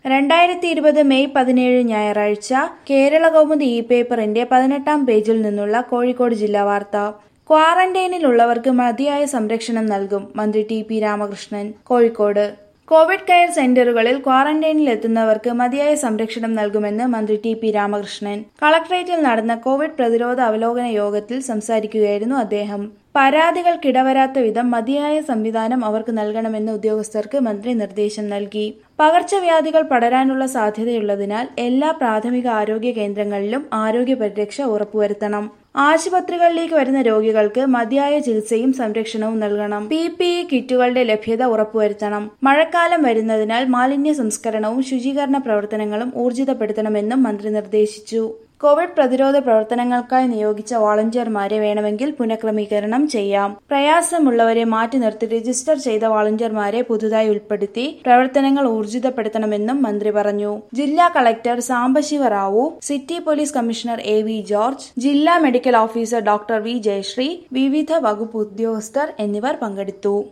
രണ്ടായിരത്തി ഇരുപത് മെയ് പതിനേഴ് ഞായറാഴ്ച കേരള കൗമുദി ഇ പേപ്പറിന്റെ പതിനെട്ടാം പേജിൽ നിന്നുള്ള കോഴിക്കോട് ജില്ലാ വാർത്ത ക്വാറന്റൈനിലുള്ളവർക്ക് മതിയായ സംരക്ഷണം നൽകും മന്ത്രി T P Ramakrishnan Kozhikode covid care സെന്ററുകളിൽ ക്വാറന്റൈനിൽ എത്തുന്നവർക്ക് മതിയായ സംരക്ഷണം നൽകുമെന്ന് മന്ത്രി ടി പി രാമകൃഷ്ണൻ കളക്ടറേറ്റിൽ നടന്ന കോവിഡ് പ്രതിരോധ അവലോകന യോഗത്തിൽ സംസാരിക്കുകയായിരുന്നു അദ്ദേഹം പരാതികൾക്കിടവരാത്ത വിധം മതിയായ സംവിധാനം അവർക്ക് നൽകണമെന്ന് ഉദ്യോഗസ്ഥർക്ക് മന്ത്രി നിർദ്ദേശം നൽകി പകർച്ചവ്യാധികൾ പടരാനുള്ള സാധ്യതയുള്ളതിനാൽ എല്ലാ പ്രാഥമിക ആരോഗ്യ കേന്ദ്രങ്ങളിലും ആരോഗ്യ പരിരക്ഷ ഉറപ്പുവരുത്തണം ആശുപത്രികളിലേക്ക് വരുന്ന രോഗികൾക്ക് മതിയായ ചികിത്സയും സംരക്ഷണവും നൽകണം പി പി ഇ കിറ്റുകളുടെ ലഭ്യത ഉറപ്പുവരുത്തണം മഴക്കാലം വരുന്നതിനാൽ മാലിന്യ സംസ്കരണവും ശുചീകരണ പ്രവർത്തനങ്ങളും ഊർജിതപ്പെടുത്തണമെന്നും മന്ത്രി നിർദ്ദേശിച്ചു കോവിഡ് പ്രതിരോധ പ്രവർത്തനങ്ങൾക്കായി നിയോഗിച്ച വാളണ്ടിയർമാരെ വേണമെങ്കിൽ പുനഃക്രമീകരണം ചെയ്യാം പ്രയാസമുള്ളവരെ മാറ്റി നിർത്തി രജിസ്റ്റർ ചെയ്ത വാളണ്ടിയർമാരെ പുതുതായി ഉൾപ്പെടുത്തി പ്രവർത്തനങ്ങൾ ഊർജിതപ്പെടുത്തണമെന്നും മന്ത്രി പറഞ്ഞു ജില്ലാ collector Sambasiva Rao city police commissioner A V George ജില്ലാ medical officer doctor V Jayasree വിവിധ വകുപ്പ് ഉദ്യോഗസ്ഥർ എന്നിവർ പങ്കെടുത്തു